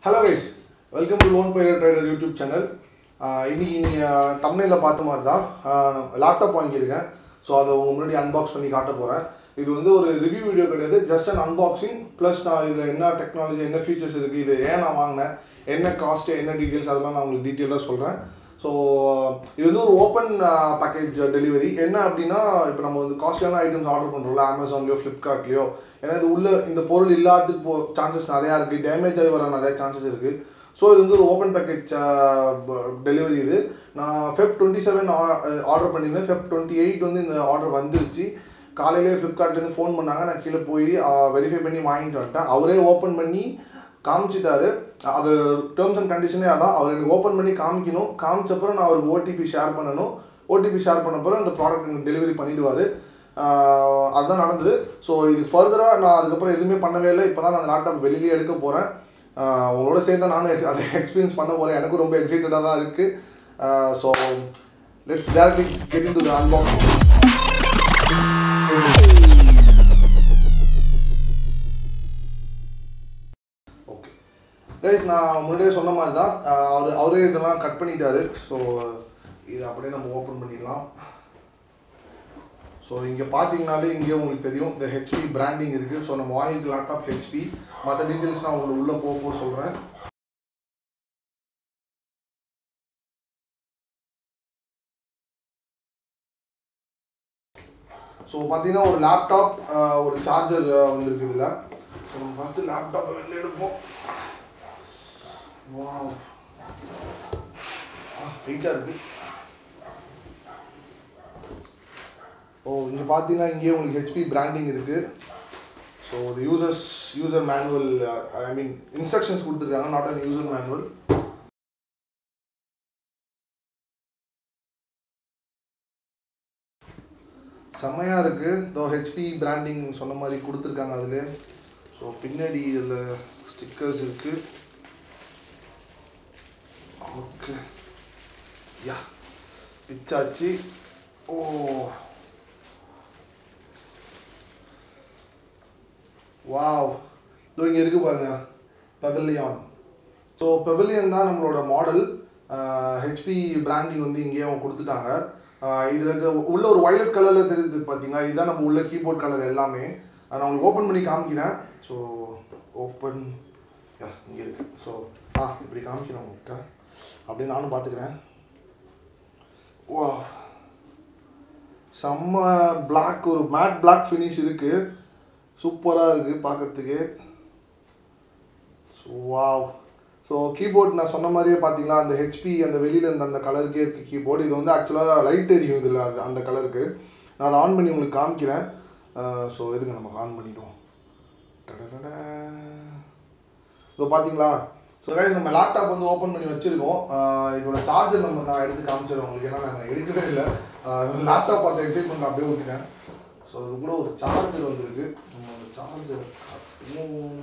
hello guys welcome to lone buyer trader YouTube channel இன்னைக்கு நீங்கள் தமிழில் பார்த்த மாதிரி தான் லேப்டாப் வாங்கியிருக்கேன் ஸோ அதை உங்க முன்னாடி அன்பாக்ஸ் பண்ணி காட்ட போகிறேன் இது வந்து ஒரு ரிவ்யூ வீடியோ கிடையாது ஜஸ்ட் அன் அன்பாக்சிங் ப்ளஸ் நான் இதில் என்ன டெக்னாலஜி என்ன ஃபீச்சர்ஸ் இருக்குது இது ஏன் நான் வாங்கினேன் என்ன காஸ்ட்டு என்ன டீட்டெயில்ஸ் அதெல்லாம் நான் உங்களுக்கு டீட்டெயிலாக சொல்கிறேன் ஸோ இது வந்து ஒரு ஓப்பன் பேக்கேஜ் டெலிவரி என்ன அப்படின்னா இப்போ நம்ம வந்து காஸ்ட்லியான ஐட்டம்ஸ் ஆர்டர் பண்ணுறோம்ல அமேசான்லையோ ஃப்ளிப்கார்ட்லையோ ஏன்னா இது உள்ள இந்த பொருள் இல்லாததுக்கு போ சான்சஸ் நிறையா இருக்குது டேமேஜ் ஆகி வர நிறைய சான்சஸ் இருக்குது ஸோ இது வந்து ஒரு ஓப்பன் பேக்கேஜ் டெலிவரி இது நான் ஃபெப் டுவெண்ட்டி செவன் ஆர்டர் பண்ணியிருந்தேன் ஃபெப் டுவெண்ட்டி எயிட் வந்து இந்த ஆர்டர் வந்துருச்சு காலையிலே ஃப்ளிப்கார்ட்லேருந்து ஃபோன் பண்ணாங்க நான் கீழே போய் வெரிஃபை பண்ணி வாங்கிட்டு வந்துட்டேன் அவரே ஓப்பன் பண்ணி காமிச்சிட்டாரு அது டேர்ம்ஸ் அண்ட் கண்டிஷனே அதான் அவர் எனக்கு ஓப்பன் பண்ணி காமிக்கணும் காமிச்சப்பறம் நான் அவருக்கு ஓடிபி ஷேர் பண்ணணும் ஓடிபி ஷேர் பண்ணப்பறம் அந்த ப்ராடக்ட் எனக்கு டெலிவரி பண்ணிடுவார் அதுதான் நடந்தது ஸோ இது ஃபர்தராக நான் அதுக்கப்புறம் எதுவுமே பண்ணவே இல்லை இப்போ தான் நான் லேப்டாப் வெளியிலே எடுக்க போகிறேன் உங்களோட சேர்ந்து தான் நானும் அதை எக்ஸ்பீரியன்ஸ் பண்ண போகிறேன் எனக்கும் ரொம்ப எக்ஸைட்டடாக தான் இருக்குது so let's directly get into the unboxing okay guys நான் முன்னாடியே சொன்ன மாதிரி தான் அவர் அவரே இதெல்லாம் கட் பண்ணிட்டாரு ஸோ இதை அப்படியே நம்ம ஓப்பன் பண்ணிடலாம் ஸோ இங்கே பார்த்தீங்கனாலே இங்கே உங்களுக்கு தெரியும் இந்த ஹெச்பி பிராண்டிங் இருக்குது ஸோ நம்ம வாங்கிக்க லேப்டாப் ஹெச்பி மற்ற டீட்டெயில்ஸ் நான் உங்களுக்கு உள்ளே போக போக சொல்கிறேன் ஸோ பார்த்தீங்கன்னா ஒரு லேப்டாப் ஒரு சார்ஜர் வந்திருக்கு இதில் ஸோ நம்ம ஃபஸ்ட்டு லேப்டாப்பை வெளில எடுப்போம் வா வெயிட்டாக இருக்குது ஓ இங்கே பார்த்தீங்கன்னா இங்கேயே உங்களுக்கு ஹெச்பி பிராண்டிங் இருக்குது ஸோ ஒரு users user manual I mean instructions கொடுத்துருக்காங்க நாட் அன் யூசர் மேனுவல் செம்மையாக இருக்குது இதோ ஹெச்பி பிராண்டிங் சொன்ன மாதிரி கொடுத்துருக்காங்க அதில் ஸோ பின்னாடி இதில் ஸ்டிக்கர்ஸ் இருக்குது ஓகே யா பிச்சாச்சு ஓ வாவ் இதோ இங்கே இருக்குது பாருங்க பெவிலியான் ஸோ பெவிலியன் தான் நம்மளோட மாடல் ஹெச்பி பிராண்டிங் வந்து இங்கேயே அவங்க கொடுத்துட்டாங்க இதில் இருக்க உள்ள ஒரு வயலட் கலரில் தெரியுது பார்த்தீங்களா இதுதான் நம்ம உள்ள கீபோர்ட் கலர் எல்லாமே நான் உங்களுக்கு ஓப்பன் பண்ணி காமிக்கிறேன் ஸோ ஓப்பன் இங்கே இருக்குது ஸோ ஆ இப்படி காமிக்கிறேன் உங்கள்கிட்ட அப்படியே நானும் பார்த்துக்கிறேன் வா செம்ம பிளாக் ஒரு மேட் பிளாக் ஃபினிஷ் இருக்குது சூப்பராக இருக்குது பார்க்குறதுக்கு ஸோ வாவ் ஸோ கீபோர்ட் நான் சொன்ன மாதிரியே பார்த்தீங்களா அந்த ஹெச்பி அந்த வெளியில் இருந்த அந்த கலருக்கே இருக்குது கீபோர்டு இது வந்து ஆக்சுவலாக லைட் எரியும் இதில் அது அந்த கலருக்கு நான் அதை ஆன் பண்ணி உங்களுக்கு காமிக்கிறேன் ஸோ எதுங்க நம்ம ஆன் பண்ணிவிடுவோம் இதோ பார்த்தீங்களா ஸோ கைஸ் நம்ம லேப்டாப் வந்து ஓப்பன் பண்ணி வச்சுருக்கோம் இதோட சார்ஜர் நம்ம நான் எடுத்து காமிச்சிடுறேன் உங்களுக்கு ஏன்னா நான் எடுக்கவே இல்லை லேப்டாப் பார்த்து எக்ஸைட்மெண்ட் அப்படியே விட்டுட்டேன் ஸோ அது கூட ஒரு சார்ஜர் வந்திருக்கு நம்ம அந்த சார்ஜர் இன்னும்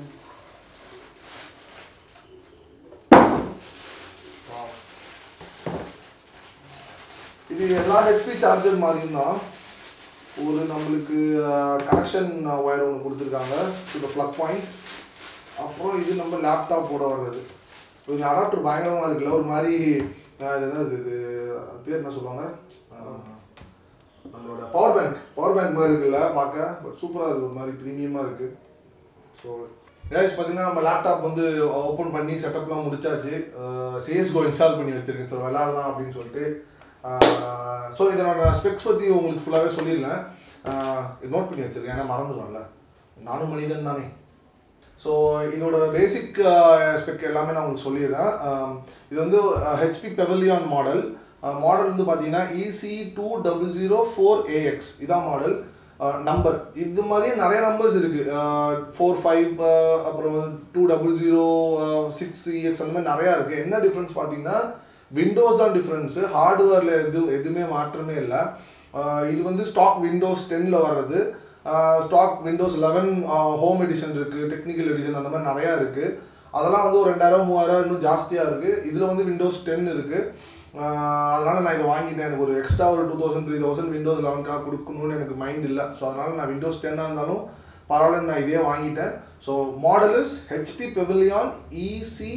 இது எல்லா ஹெச்பி சார்ஜர் மாதிரியும் தான் ஒரு நம்மளுக்கு கனெக்ஷன் ஒயர் ஒன்று கொடுத்துருக்காங்க இது ப்ளக் பாயிண்ட் அப்புறம் இது நம்ம லேப்டாப்போட வர்றது இந்த அடாப்டர் பயங்கரமாக இருக்குல்ல ஒரு மாதிரி இது என்னது இது பேர் என்ன சொல்லுவாங்க நம்மளோட பவர் பேங்க் பவர் பேங்க் மாதிரி இருக்குல்ல பார்க்க பட் சூப்பராக இருக்குது ஒரு மாதிரி ப்ரீமியமாக இருக்குது ஸோ கேஸ் பார்த்தீங்கன்னா நம்ம லேப்டாப் வந்து ஓப்பன் பண்ணி செட்டப்லாம் முடிச்சாச்சு சிஎஸ்கோ இன்ஸ்டால் பண்ணி வச்சுருக்கேன் ஸோ விளாட்லாம் அப்படின்னு சொல்லிட்டு ஸோ இதை நான் ஸ்பெக்ஸ் பற்றி உங்களுக்கு ஃபுல்லாகவே சொல்லிடலாம் நோட் பண்ணி வச்சுருக்கேன் ஏன்னா மறந்துடும்ல நானும் மனிதன் தானே ஸோ இதோட பேசிக் ஸ்பெக் எல்லாமே நான் உங்களுக்கு சொல்லிடுறேன் இது வந்து ஹெச்பி பெவலியான் மாடல் மாடல் வந்து பார்த்தீங்கன்னா EC two double zero four AX இதான் மாடல் நம்பர் இது மாதிரி நிறைய நம்பர்ஸ் இருக்குது ஃபோர் ஃபைவ் அப்புறம் two double zero six EX அந்த மாதிரி நிறையா இருக்குது என்ன டிஃப்ரென்ஸ் பார்த்தீங்கன்னா விண்டோஸ் தான் டிஃப்ரென்ஸு ஹார்ட்வேரில் எது எதுவுமே மாற்றமே இல்லை இது வந்து ஸ்டாக் விண்டோஸ் டென்னில் வர்றது stock Windows eleven home edition இருக்குது டெக்னிக்கல் எடிஷன் அந்த மாதிரி நிறையா இருக்குது அதெல்லாம் வந்து ஒரு ரெண்டாயிரம் மூவாயிரம் இன்னும் ஜாஸ்தியாக இருக்குது இதில் வந்து விண்டோஸ் டென் இருக்குது அதனால் நான் இதை வாங்கிட்டேன் எனக்கு ஒரு எக்ஸ்ட்ரா ஒரு two thousand three thousand Windows லெவன்க்காக கொடுக்கணும்னு எனக்கு மைண்ட் இல்லை ஸோ அதனால் நான் விண்டோஸ் டென்னாக இருந்தாலும் பரவாயில்ல நான் இதே வாங்கிட்டேன் so model is HP Pavilion EC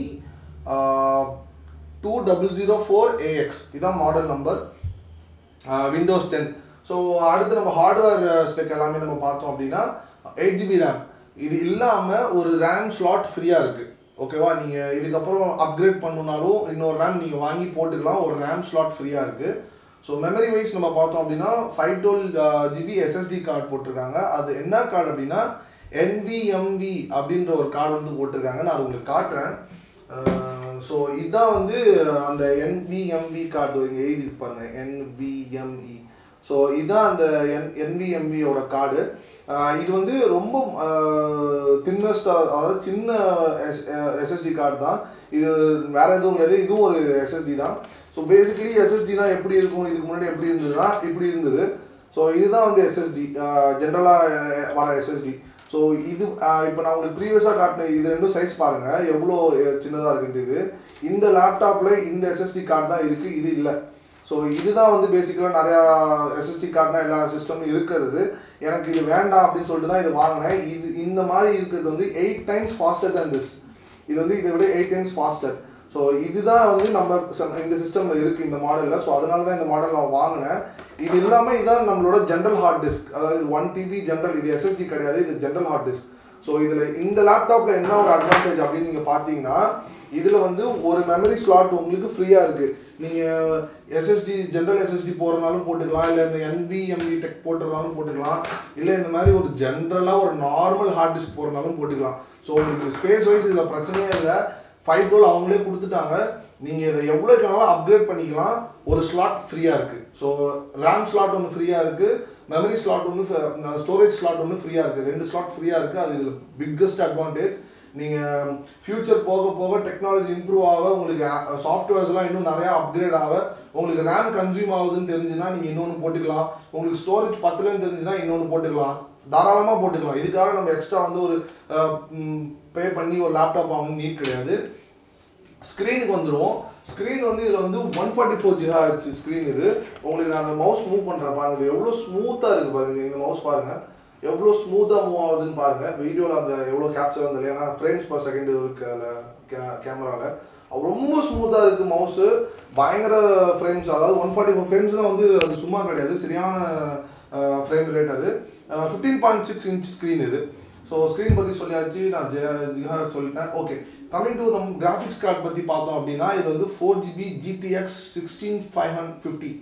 two double zero four AX இதான் model number Windows ten so அடுத்து நம்ம ஹார்ட்வேர் ஸ்பெக் எல்லாமே நம்ம பார்த்தோம் அப்படின்னா எயிட் ஜிபி ரேம் இது இல்லாமல் ஒரு ரேம் ஸ்லாட் ஃப்ரீயாக இருக்குது ஓகேவா நீங்கள் இதுக்கப்புறம் அப்கிரேட் பண்ணணுனாலும் இன்னொரு ரேம் நீங்கள் வாங்கி போட்டுக்கலாம் ஒரு ரேம் ஸ்லாட் ஃப்ரீயாக இருக்குது ஸோ மெமரி வைஸ் நம்ம பார்த்தோம் அப்படின்னா five twelve GB SSD card போட்டிருக்காங்க அது என்ன கார்டு அப்படின்னா என்விஎம்வி அப்படின்ற ஒரு கார்டு வந்து போட்டிருக்காங்க நான் அது உங்களுக்கு காட்டுறேன் ஸோ இதுதான் வந்து அந்த என்விஎம்வி கார்டு இங்கே எழுதி பாருங்க என்விஎம்இ ஸோ இதுதான் அந்த என் என்விஎம்வியோட கார்டு இது வந்து ரொம்ப தின்னஸ்ட் அதாவது சின்ன எஸ் எஸ்எஸ்டி கார்டு தான் இது வேற எதுவும் கிடையாது இதுவும் ஒரு எஸ்எஸ்டி தான் ஸோ பேசிக்கலி எஸ்எஸ்டினா எப்படி இருக்கும் இதுக்கு முன்னாடி எப்படி இருந்ததுன்னா இப்படி இருந்தது ஸோ இதுதான் வந்து எஸ்எஸ்டி ஜென்ரலாக வர எஸ்எஸ்டி ஸோ இது இப்போ நான் உங்களுக்கு ப்ரீவியஸாக காட்டின இது ரெண்டும் சைஸ் பாருங்கள் எவ்வளோ சின்னதாக இருக்குன்ட்டு இது இந்த லேப்டாப்பில் இந்த எஸ்எஸ்டி கார்டு தான் இருக்குது இது இல்லை ஸோ இதுதான் வந்து பேசிக்கலாக நிறையா எஸ்எஸ்டி கார்டுனா எல்லா சிஸ்டமும் இருக்கிறது எனக்கு இது வேண்டாம் அப்படின்னு சொல்லிட்டு தான் இது வாங்கினேன் இது இந்த மாதிரி இருக்கிறது வந்து eight times faster than this இது வந்து இதை விட எயிட் டைம்ஸ் ஃபாஸ்டர் ஸோ இதுதான் வந்து நம்ம ச- இந்த சிஸ்டமில் இருக்குது இந்த மாடலில் ஸோ அதனால தான் இந்த மாடல் நான் வாங்கினேன் இது இல்லாமல் இதான் நம்மளோட ஜென்ரல் ஹார்ட் டிஸ்க் அதாவது ஒன் டிபி ஜென்ரல் இது எஸ்எஸ்டி கிடையாது இது ஜென்ரல் ஹார்ட் டிஸ்க் ஸோ இதில் இந்த லேப்டாப்பில் என்ன ஒரு அட்வான்டேஜ் அப்படின்னு நீங்கள் பார்த்தீங்கன்னா இதில் வந்து ஒரு மெமரி ஸ்லாட் உங்களுக்கு ஃப்ரீயாக இருக்குது நீங்கள் எஸ்எஸ்டி ஜென்ரல் எஸ்எஸ்டி போடுறனாலும் போட்டுக்கலாம் இல்லை இந்த NVMe டெக் போட்டுறனாலும் போட்டுக்கலாம் இல்லை இந்த மாதிரி ஒரு ஜென்ரலாக ஒரு நார்மல் ஹார்ட் டிஸ்க் போடுறனாலும் போட்டுக்கலாம் ஸோ உங்களுக்கு ஸ்பேஸ் வைஸ் இதில் பிரச்சனையே இல்லை ஃபைவ் டுவெல் அவங்களே கொடுத்துட்டாங்க நீங்கள் இதை எவ்வளோக்கு வேணாலும் அப்கிரேட் பண்ணிக்கலாம் ஒரு ஸ்லாட் ஃப்ரீயாக இருக்குது ஸோ ரேம் ஸ்லாட் ஒன்று ஃப்ரீயாக இருக்குது மெமரி ஸ்லாட் ஒன்று ஸ்டோரேஜ் ஸ்லாட் ஒன்று ஃப்ரீயாக இருக்குது ரெண்டு ஸ்லாட் ஃப்ரீயாக இருக்குது அது இதில் பிக்கஸ்ட் அட்வான்டேஜ் நீங்கள் ஃப்யூச்சர் போக போக டெக்னாலஜி இம்ப்ரூவ் ஆக உங்களுக்கு சாஃப்ட்வேர்ஸ்லாம் இன்னும் நிறையா அப்கிரேட் ஆக உங்களுக்கு ரேம் கன்சியூம் ஆகுதுன்னு தெரிஞ்சுன்னா நீங்கள் இன்னொன்று போட்டுக்கலாம் உங்களுக்கு ஸ்டோரேஜ் பத்தலன்னு தெரிஞ்சுன்னா இன்னொன்று போட்டுக்கலாம் தாராளமாக போட்டுக்கலாம் இதுக்காக நம்ம எக்ஸ்ட்ரா வந்து ஒரு பே பண்ணி ஒரு லேப்டாப் வாங்கணும் நீட் கிடையாது ஸ்க்ரீனுக்கு வந்துடும் ஸ்க்ரீன் வந்து இதில் வந்து ஒன் ஃபார்ட்டி ஃபோர் ஜிஹாச் ஸ்க்ரீன் இது உங்களுக்கு நான் அந்த மவுஸ் மூவ் பண்ணுறேன் பாருங்க இது எவ்வளோ ஸ்மூத்தாக இருக்குது பாருங்க இந்த மவுஸ் பாருங்க எவ்வளோ ஸ்மூத்தாக மூவ் ஆகுதுன்னு பாருங்க வீடியோவில் அந்த எவ்வளோ கேப்சர் வந்து ஏன்னா ஃப்ரேம்ஸ் பர் செகண்ட் இருக்கு அதில் கேமராவில் ரொம்ப ஸ்மூத்தாக இருக்குது மவுஸு பயங்கர ஃப்ரேம்ஸ் அதாவது ஒன் ஃபார்ட்டி ஃபோர் ஃப்ரேம்ஸ்லாம் வந்து அது சும்மா கிடையாது சரியான ஃப்ரேம் ரேட் அது fifteen point six inch screen இது ஸோ ஸ்க்ரீன் பற்றி சொல்லியாச்சு நான் ஜிஹா சொல்லிட்டேன் ஓகே கமிங் டு நம் கிராஃபிக்ஸ் கார்டு பற்றி பார்த்தோம் அப்படின்னா இது வந்து four GB GTX sixteen five hundred fifty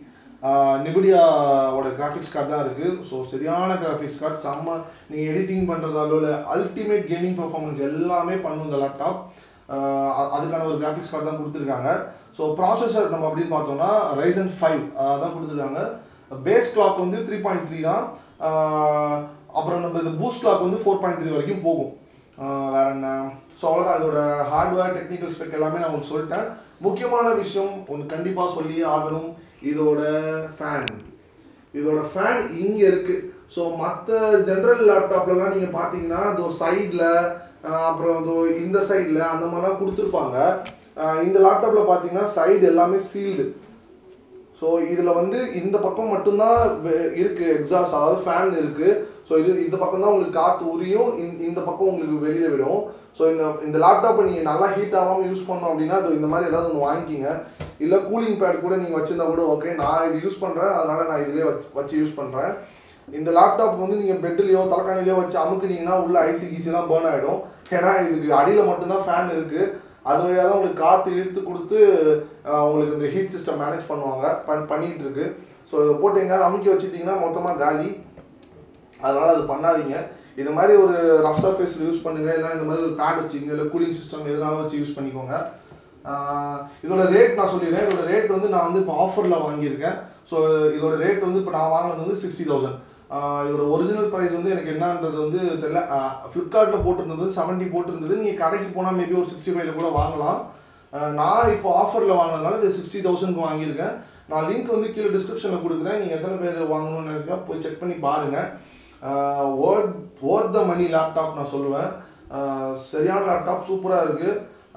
நிபிடியாவோட கிராஃபிக்ஸ் கார்டு தான் இருக்குது ஸோ சரியான கிராஃபிக்ஸ் கார்டு செம்ம நீங்கள் எடிட்டிங் பண்ணுறதாலோ இல்லை அல்டிமேட் கேமிங் பர்ஃபார்மன்ஸ் எல்லாமே பண்ணும் இந்த லேப்டாப் அதுக்கான ஒரு கிராஃபிக்ஸ் கார்டு தான் கொடுத்துருக்காங்க ஸோ ப்ராசஸர் நம்ம அப்படின்னு பார்த்தோம்னா ரைசன் ஃபைவ் தான் கொடுத்துருக்காங்க பேஸ் கிளாக் வந்து த்ரீ பாயிண்ட் த்ரீ தான் ஆஹ் அப்புறம் நம்ம இந்த பூஸ்ட் கிளாக் வந்து ஃபோர் பாயிண்ட் த்ரீ வரைக்கும் போகும் ஆஹ் வேற என்ன ஸோ அவ்வளோதான் இதோட ஹார்ட்வேர் டெக்னிக்கல் ஸ்பெக் எல்லாமே நான் உங்களுக்கு சொல்லிட்டேன் முக்கியமான விஷயம் ஒன்று கண்டிப்பாக சொல்லியே ஆகணும் இதோட ஃபேன் இதோட ஃபேன் இங்கே இருக்கு ஸோ மற்ற ஜென்ரல் லேப்டாப்லலாம் நீங்கள் பார்த்தீங்கன்னா இதோ சைடில் அப்புறம் இதோ இந்த சைடில் அந்த மாதிரிலாம் கொடுத்துருப்பாங்க ஆஹ் இந்த லேப்டாப்பில் பார்த்தீங்கன்னா சைடு எல்லாமே சீல்டு ஸோ இதில் வந்து இந்த பக்கம் மட்டும்தான் வெ- இருக்கு எக்ஸாஸ்ட் அதாவது ஃபேன் இருக்கு ஸோ இது இந்த பக்கம் தான் உங்களுக்கு காற்று உரியும் இந்த- இந்த பக்கம் உங்களுக்கு வெளியே விடும் ஸோ இந்த இந்த லேப்டாப்பை நீங்கள் நல்லா ஹீட் ஆகாமல் யூஸ் பண்ணோம் அப்படின்னா அது இந்த மாதிரி ஏதாவது ஒன்று வாங்கிக்கிங்க இல்லை கூலிங் பேட் கூட நீங்கள் வச்சிருந்தா கூட ஓகே நான் இது யூஸ் பண்ணுறேன் அதனால நான் இதிலே வச்சு வச்சு யூஸ் பண்ணுறேன் இந்த லேப்டாப் வந்து நீங்கள் பெட்லேயோ தலைக்காணிலையோ வச்சு அமுக்குனீங்கன்னா உள்ள ஐசி கீசிலாம் பேர்ன் ஆகிடும் ஏன்னா இதுக்கு அடியில் மட்டும்தான் ஃபேன் இருக்குது அது வழியாக தான் உங்களுக்கு காற்று இழுத்து கொடுத்து ஆஹ், உங்களுக்கு இந்த ஹீட் சிஸ்டம் மேனேஜ் பண்ணுவாங்க பண் பண்ணிட்டு இருக்கு ஸோ இதை போட்டு எங்கேயாவது அமுக்கி வச்சுட்டிங்கன்னா மொத்தமாக காலி அதனால் அது பண்ணாதீங்க இது மாதிரி ஒரு ரஃப் சர்ஃபேஸில் யூஸ் பண்ணுங்க இல்லை இந்த மாதிரி ஒரு பேட் வச்சுக்கோங்க இல்லை கூலிங் சிஸ்டம் எதுனாலும் வச்சு யூஸ் பண்ணிக்கோங்க ஆஹ், இதோட ரேட் நான் சொல்லிடுறேன் இதோட ரேட் வந்து நான் வந்து இப்போ ஆஃபரில் வாங்கியிருக்கேன் ஸோ இதோட ரேட் வந்து இப்போ நான் வாங்கினது வந்து சிக்ஸ்டி தௌசண்ட் இதோட ஒரிஜினல் ப்ரைஸ் வந்து எனக்கு என்னன்றது வந்து தெரியல ஃப்ளிப்கார்ட்டில் போட்டிருந்தது செவன்ட்டி போட்டிருந்தது நீங்கள் கடைக்கு போனால் மேபி ஒரு சிக்ஸ்டி ஃபைவ்ல கூட வாங்கலாம் ஆஹ், நான் இப்போ ஆஃபரில் வாங்கினதுனால இது சிக்ஸ்டி தௌசண்ட்க்கு வாங்கியிருக்கேன் நான் லிங்க் வந்து கீழே டிஸ்கிரிப்ஷனில் கொடுக்குறேன் நீங்கள் எத்தனை பேர் வாங்கணும்னு நினைச்சா போய் செக் பண்ணி பாருங்கள் worth worth the money laptop நான் சொல்லுவேன் ஆஹ், சரியான லேப்டாப் சூப்பராக இருக்குது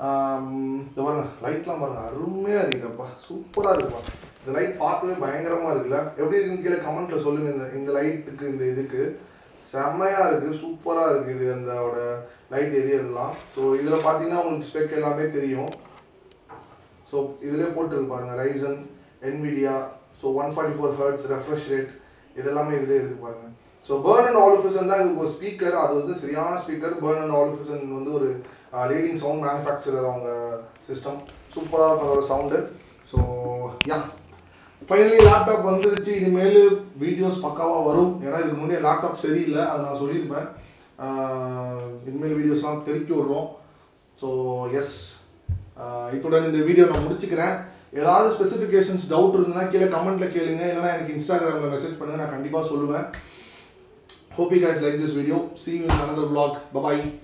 இந்த பாருங்க லைட்லாம் பாருங்க அருமையாக இருக்குப்பா சூப்பராக இருக்குப்பா இந்த லைட் பார்க்கவே பயங்கரமாக இருக்குல்ல எப்படி இருக்குன்னு கீழே கமெண்ட்டில் சொல்லுங்கள் இந்த இந்த லைட்டுக்கு இந்த இதுக்கு செம்மையாக இருக்குது சூப்பராக இருக்குது இது அந்தோட லைட் எரியறதுலாம் ஸோ இதில் பார்த்தீங்கன்னா உங்களுக்கு ஸ்பெக் எல்லாமே தெரியும் ஸோ இதிலே போட்டுருக்கு பாருங்க Ryzen Nvidia so one forty four hertz refresh rate இதெல்லாமே இதிலே இருக்கு பாருங்க ஸோ பேர்ன் அண்ட் ஆலிஃபிசன் தான் இதுக்கு ஒரு ஸ்பீக்கர் அது வந்து சரியான ஸ்பீக்கர் பேர்ன் அண்ட் ஆலிஃபிசன் வந்து ஒரு லீடிங் சவுண்ட் மேனுஃபேக்சரர் அவங்க சிஸ்டம் சூப்பராக இருக்கும் அதோட sound so yeah finally laptop வந்துருச்சு இனிமேல் வீடியோஸ் பக்காவாக வரும் ஏன்னா இதுக்கு முன்னே லேப்டாப் சரியில்லை அதை நான் சொல்லியிருப்பேன் ஆஹ் இனிமேல் வீடியோஸ்லாம் தெருக்கி விடுறோம் ஸோ எஸ் இத்துடன் இந்த வீடியோ நான் முடிச்சுக்கிறேன் ஏதாவது ஸ்பெசிஃபிகேஷன்ஸ் டவுட் இருந்ததுன்னா கீழே கமெண்ட்ல கேளுங்க இல்லைனா எனக்கு இன்ஸ்டாகிராமில் மெசேஜ் பண்ணுங்க நான் கண்டிப்பாக சொல்லுவேன் hope you guys like this video see you in another vlog bye bye